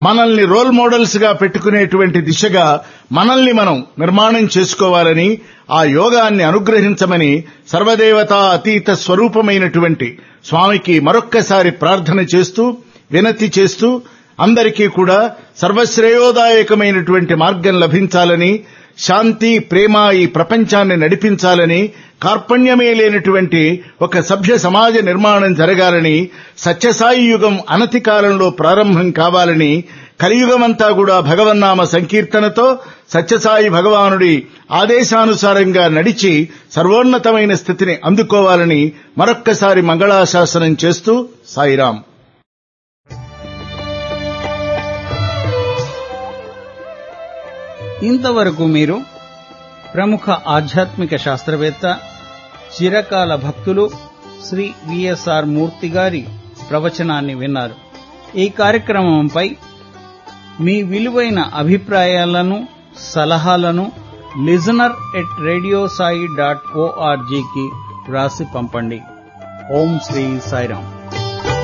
మనల్ని role models గా పెట్టుకునేటువంటి దిశగా మనల్ని మనం నిర్మాణం చేసుకోవాలని ఆ యోగాన్ని అనుగ్రహించమని సర్వదేవతా అతీత స్వరూపమైనటువంటి స్వామికి మరొక్కసారి ప్రార్థన చేస్తూ వినతి చేస్తూ అందరికీ కూడా సర్వశ్రేయోదాయకమైనటువంటి మార్గం లభించాలని శాంతి ప్రేమ ఈ ప్రపంచాన్ని నడిపించాలని కార్పణ్యమే లేనటువంటి ఒక సభ్య సమాజ నిర్మాణం జరగాలని సత్యసాయి యుగం అనతి కాలంలో ప్రారంభం కావాలని కలియుగమంతా కూడా భగవన్నామ సంకీర్తనతో సత్యసాయి భగవానుడి ఆదేశానుసారంగా నడిచి సర్వోన్నతమైన స్థితిని అందుకోవాలని మరొక్కసారి మంగళాశాసనం చేస్తూ సాయిరాం ఇంతవరకు మీరు ప్రముఖ ఆధ్యాత్మిక శాస్త్రవేత్త చిరకాల భక్తులు శ్రీ విఎస్ఆర్ మూర్తి గారి ప్రవచనాన్ని విన్నారు ఈ కార్యక్రమంపై మీ విలువైన అభిప్రాయాలను సలహాలను లిజనర్ ఎట్ రేడియోసాయి డాట్ ఓఆర్జీకి వ్రాసి పంపండి ఓం శ్రీ సాయిరాం